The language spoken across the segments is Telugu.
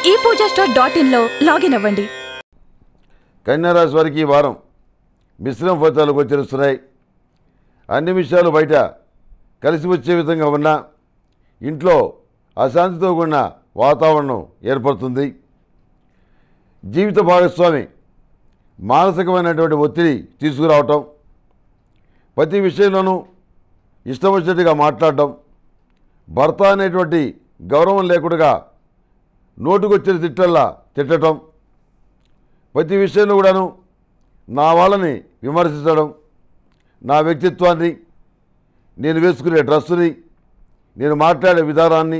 ఈ పూజా స్టోర్ డాట్ ఇన్లో లాగిన్ అవ్వండి కన్యారాశి వారికి ఈ వారం మిశ్రమ ఫలితాలు గోచరిస్తున్నాయి అన్ని విషయాలు బయట కలిసి వచ్చే విధంగా ఉన్న ఇంట్లో అశాంతితో కూడిన వాతావరణం ఏర్పడుతుంది జీవిత భాగస్వామి మానసికమైనటువంటి ఒత్తిడి తీసుకురావటం ప్రతి విషయంలోనూ ఇష్టం వచ్చినట్టుగా మాట్లాడటం భర్త అనేటువంటి గౌరవం లేకుండా నోటుకొచ్చిన తిట్టల్లా తిట్టడం ప్రతి విషయంలో కూడాను నా వాళ్ళని విమర్శించడం నా వ్యక్తిత్వాన్ని నేను వేసుకునే డ్రెస్సుని నేను మాట్లాడే విధానాన్ని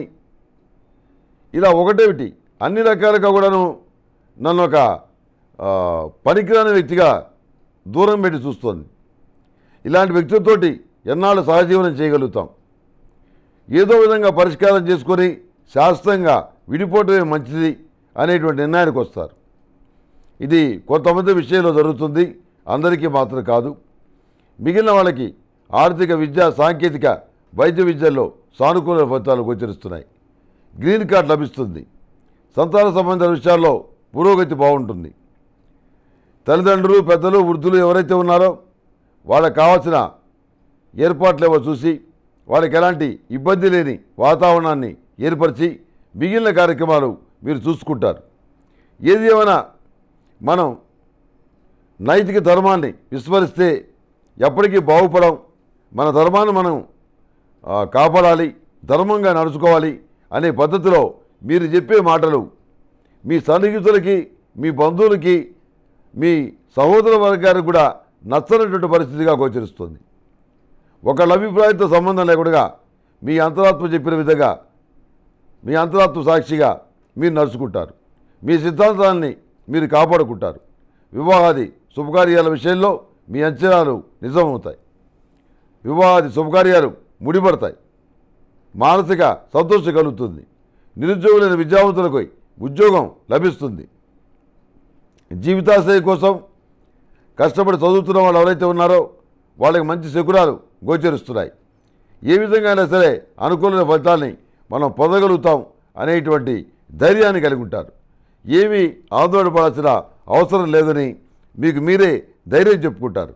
ఇలా ఒకటేమిటి అన్ని రకాలుగా కూడాను నన్ను ఒక ఆ, పనికిరాని వ్యక్తిగా దూరం పెట్టి చూస్తోంది ఇలాంటి వ్యక్తులతోటి ఎన్నాళ్ళు సహజీవనం చేయగలుగుతాం ఏదో విధంగా పరిష్కారం చేసుకొని శాశ్వతంగా విడిపోవటమే మంచిది అనేటువంటి నిర్ణయానికి వస్తారు ఇది కొంతమంది విషయంలో జరుగుతుంది అందరికీ మాత్రం కాదు మిగిలిన వాళ్ళకి ఆర్థిక విద్య సాంకేతిక వైద్య విద్యల్లో సానుకూల ఫలితాలు గోచరిస్తున్నాయి గ్రీన్ కార్డ్ లభిస్తుంది సంతాన సంబంధ విషయాల్లో పురోగతి బాగుంటుంది తల్లిదండ్రులు పెద్దలు వృద్ధులు ఎవరైతే ఉన్నారో వాళ్ళకి కావాల్సిన ఏర్పాట్లు ఏవో చూసి వాళ్ళకి ఎలాంటి ఇబ్బంది లేని వాతావరణాన్ని ఏర్పరిచి మిగిలిన కార్యక్రమాలు మీరు చూసుకుంటారు ఏది ఏమైనా మనం నైతిక ధర్మాన్ని విస్మరిస్తే ఎప్పటికీ బాగుపడం మన ధర్మాన్ని మనం ఆ, కాపాడాలి ధర్మంగా నడుచుకోవాలి అనే పద్ధతిలో మీరు చెప్పే మాటలు మీ సన్నిహితులకి మీ బంధువులకి మీ సహోదర వర్గానికి కూడా నచ్చనటువంటి పరిస్థితిగా గోచరిస్తుంది ఒకళ్ళ అభిప్రాయంతో సంబంధం లేకుండా మీ అంతరాత్మ చెప్పిన విధంగా మీ అంతరాత్మ సాక్షిగా మీరు నడుచుకుంటారు మీ సిద్ధాంతాన్ని మీరు కాపాడుకుంటారు వివాహాది శుభకార్యాల విషయంలో మీ అంచనాలు నిజమవుతాయి వివాహాది శుభకార్యాలు ముడిపడతాయి మానసిక సంతోషం కలుగుతుంది నిరుద్యోగులైన విద్యావంతులకు ఉద్యోగం లభిస్తుంది జీవితాశయ కోసం కష్టపడి చదువుతున్న వాళ్ళు ఎవరైతే ఉన్నారో వాళ్ళకి మంచి శకురాలు గోచరిస్తున్నాయి ఏ విధంగా అయినా సరే అనుకూలమైన ఫలితాల్ని మనం పొందగలుగుతాం అనేటువంటి ధైర్యాన్ని కలిగి ఉంటారు ఏమీ ఆందోళన పడాల్సిన అవసరం లేదని మీకు మీరే ధైర్యం చెప్పుకుంటారు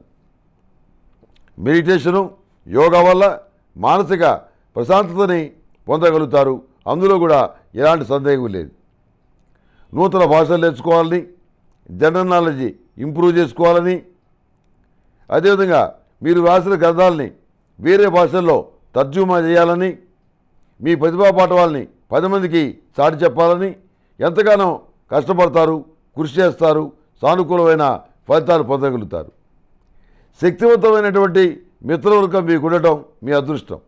మెడిటేషను యోగా వల్ల మానసిక ప్రశాంతతని పొందగలుగుతారు అందులో కూడా ఎలాంటి సందేహం లేదు నూతన భాషలు నేర్చుకోవాలని జనరల్ నాలెడ్జి ఇంప్రూవ్ చేసుకోవాలని అదేవిధంగా మీరు రాసిన గ్రంథాలని వేరే భాషల్లో తర్జుమా చేయాలని మీ ప్రతిభా పాఠవాల్ని పది మందికి చాటి చెప్పాలని ఎంతగానో కష్టపడతారు కృషి చేస్తారు సానుకూలమైన ఫలితాలు పొందగలుగుతారు శక్తివంతమైనటువంటి మిత్రవర్గం మీకు ఉండటం మీ అదృష్టం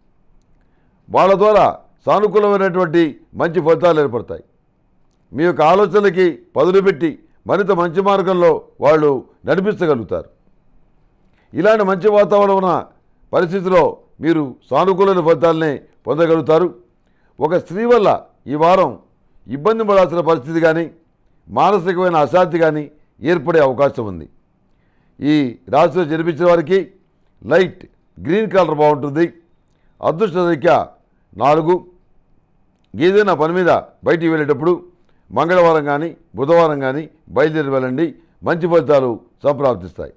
వాళ్ళ ద్వారా సానుకూలమైనటువంటి మంచి ఫలితాలు ఏర్పడతాయి మీ యొక్క ఆలోచనలకి పదులు పెట్టి మరింత మంచి మార్గంలో వాళ్ళు నడిపించగలుగుతారు ఇలాంటి మంచి వాతావరణం ఉన్న పరిస్థితిలో మీరు సానుకూలమైన ఫలితాలనే పొందగలుగుతారు ఒక స్త్రీ వల్ల ఈ వారం ఇబ్బంది పడాల్సిన పరిస్థితి కానీ మానసికమైన అశాంతి కానీ ఏర్పడే అవకాశం ఉంది ఈ రాశిలో జన్మించిన వారికి లైట్ గ్రీన్ కలర్ బాగుంటుంది అదృష్ట సంఖ్య నాలుగు ఏదైనా పని మీద బయటికి వెళ్ళేటప్పుడు మంగళవారం కానీ బుధవారం కానీ బయలుదేరి వెళ్ళండి మంచి ఫలితాలు సంప్రాప్తిస్తాయి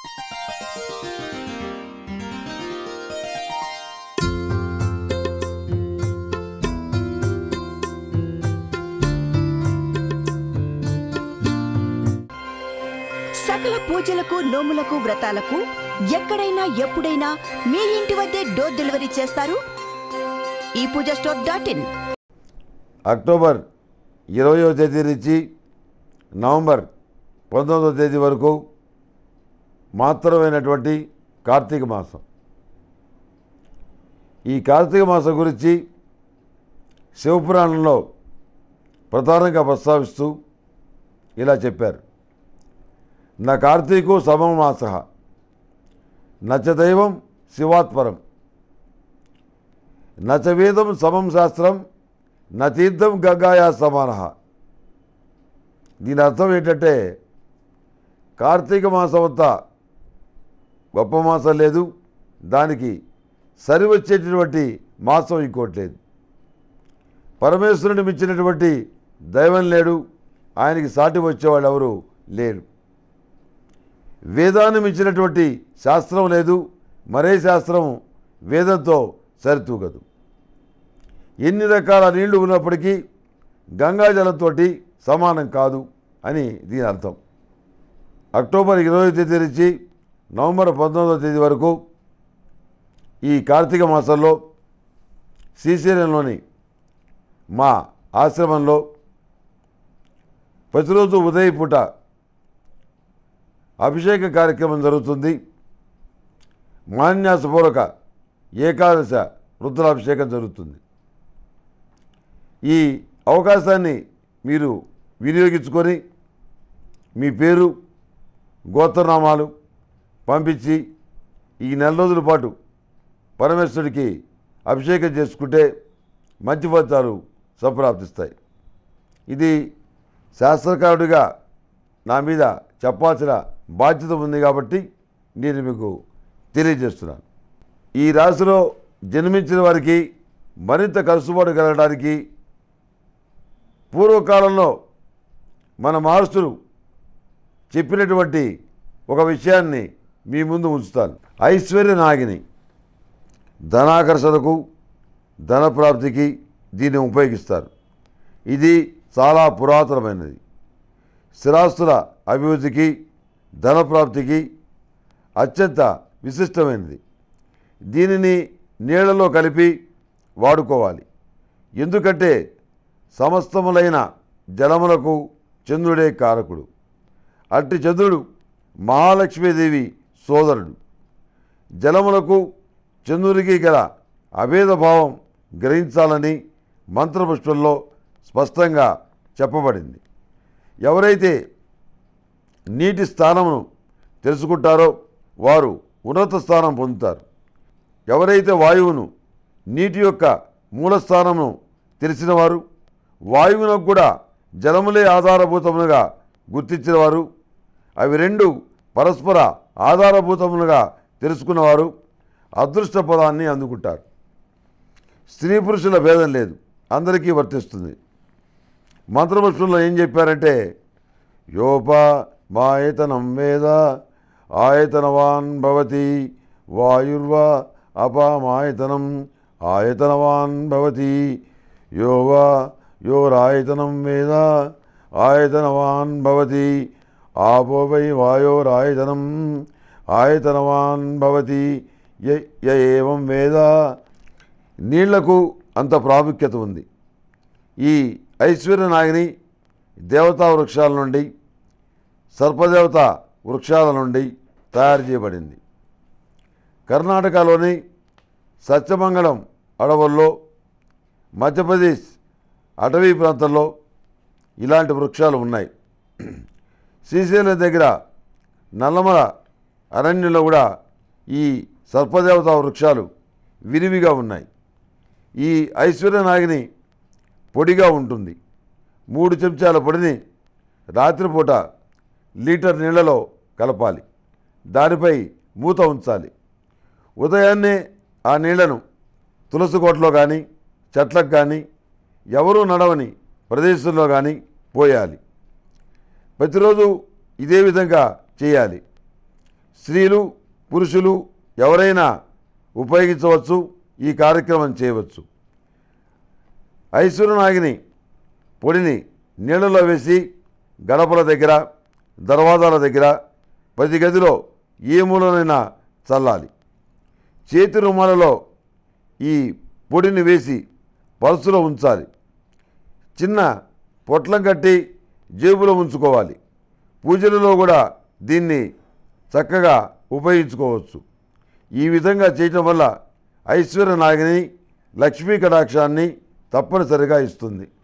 సకల పూజలకు నోములకు వ్రతాలకు ఎక్కడైనా ఎప్పుడైనా మీ ఇంటి వద్దే డోర్ డెలివరీ చేస్తారు ఈ Pooja store dot in October ఇరవయో తేదీ నుంచి నవంబర్ పంతొమ్మిదవ తేదీ వరకు మాత్రమైనటువంటి కార్తీక మాసం ఈ కార్తీక మాసం గురించి శివపురాణంలో ప్రధానంగా ప్రస్తావిస్తూ ఇలా చెప్పారు నా కార్తీకు సమం మాస నచ దైవం శివాత్పరం నచ వేదం సమం శాస్త్రం నతీర్థం గంగాయా సమాన దీని అర్థం ఏంటంటే కార్తీక మాసం అంతా గొప్ప మాసం లేదు దానికి సరి వచ్చేటటువంటి మాసం ఇంకోటి లేదు పరమేశ్వరుని మించినటువంటి దైవం లేడు ఆయనకి సాటి వచ్చేవాళ్ళు ఎవరు లేరు వేదాన్ని మించినటువంటి శాస్త్రం లేదు మరే శాస్త్రం వేదంతో సరితూగదు ఎన్ని రకాల నీళ్లు ఉన్నప్పటికీ గంగాజలంతో సమానం కాదు అని దీని అర్థం అక్టోబర్ ఇరవై తేదీ నుంచి నవంబర్ పంతొమ్మిదవ తేదీ వరకు ఈ కార్తీక మాసంలో శ్రీశైలంలోని మా ఆశ్రమంలో ప్రతిరోజు ఉదయం పూట అభిషేక కార్యక్రమం జరుగుతుంది మాన్యాసపూర్వక ఏకాదశ రుద్రాభిషేకం జరుగుతుంది ఈ అవకాశాన్ని మీరు వినియోగించుకొని మీ పేరు గోత్రనామాలు పంపించి ఈ నెల రోజుల పాటు పరమేశ్వరుడికి అభిషేకం చేసుకుంటే మంచి ఫలితాలు సంప్రాప్తిస్తాయి ఇది శాస్త్రకారుడిగా నా మీద చెప్పాల్సిన బాధ్యత ఉంది కాబట్టి నేను మీకు తెలియజేస్తున్నాను ఈ రాశిలో జన్మించిన వారికి మరింత కలుసుబాటు కలగడానికి పూర్వకాలంలో మన మహర్షులు చెప్పినటువంటి ఒక విషయాన్ని మీ ముందు ఉంచుతాను ఐశ్వర్య నాగిని ధనాకర్షణకు ధనప్రాప్తికి దీన్ని ఉపయోగిస్తారు ఇది చాలా పురాతనమైనది స్థిరాస్తుల అభివృద్ధికి ధనప్రాప్తికి అత్యంత విశిష్టమైనది దీనిని నీళ్లలో కలిపి వాడుకోవాలి ఎందుకంటే సమస్తములైన జలములకు చంద్రుడే కారకుడు అట్టి చంద్రుడు మహాలక్ష్మీదేవి సోదరుడు జలములకు చంద్రుడికి గల అభేద భావం గ్రహించాలని మంత్రపుష్పంలో స్పష్టంగా చెప్పబడింది ఎవరైతే నీటి స్థానమును తెలుసుకుంటారో వారు ఉన్నత స్థానం పొందుతారు ఎవరైతే వాయువును నీటి యొక్క మూలస్థానమును తెలిసిన వారు వాయువునకు కూడా జలములే ఆధారభూతములుగా గుర్తించిన వారు అవి రెండు పరస్పర ఆధారభూతములుగా తెలుసుకున్నవారు అదృష్ట పదాన్ని అందుకుంటారు స్త్రీ పురుషుల భేదం లేదు అందరికీ వర్తిస్తుంది మంత్రపుష్పంలో ఏం చెప్పారంటే యోప మాయతనం వేద ఆయతనవాన్ భవతి వాయుర్వా అపామాయతనం ఆయతనవాన్ భవతి యోవా యోరాయతనం వేద ఆయతనవాన్ భవతి ఆపో వై వాయోరాయతనం ఆయతనవాన్ భవతి య- య ఏవం వేద నీళ్లకు అంత ప్రాముఖ్యత ఉంది ఈ ఐశ్వర్య నాగిని దేవతా వృక్షాల నుండి సర్పదేవత వృక్షాల నుండి తయారు చేయబడింది కర్ణాటకలోని సత్యమంగళం అడవుల్లో మధ్యప్రదేశ్ అటవీ ప్రాంతంలో ఇలాంటి వృక్షాలు ఉన్నాయి శ్రీశైలం దగ్గర నల్లమల అరణ్యంలో కూడా ఈ సర్పదేవత వృక్షాలు విరివిగా ఉన్నాయి ఈ ఐశ్వర్య నాగిని పొడిగా ఉంటుంది మూడు చెంచాల పొడిని రాత్రిపూట లీటర్ నీళ్లలో కలపాలి దానిపై మూత ఉంచాలి ఉదయాన్నే ఆ నీళ్లను తులసి కోటలో కానీ చెట్లకు కానీ ఎవరూ నడవని ప్రదేశంలో కానీ పోయాలి ప్రతిరోజు ఇదే విధంగా చేయాలి స్త్రీలు పురుషులు ఎవరైనా ఉపయోగించవచ్చు ఈ కార్యక్రమం చేయవచ్చు ఐశ్వర్యనాగిని పొడిని నీళ్ళలో వేసి గడపల దగ్గర దర్వాజాల దగ్గర ప్రతి గదిలో ఏ మూలనైనా చల్లాలి చేతి రుమాలలో ఈ పొడిని వేసి పల్సులో ఉంచాలి చిన్న పొట్లం కట్టి జేబులో ఉంచుకోవాలి పూజలలో కూడా దీన్ని చక్కగా ఉపయోగించుకోవచ్చు ఈ విధంగా చేయటం వల్ల ఐశ్వర్య నాగిని లక్ష్మీ కటాక్షాన్ని తప్పనిసరిగా ఇస్తుంది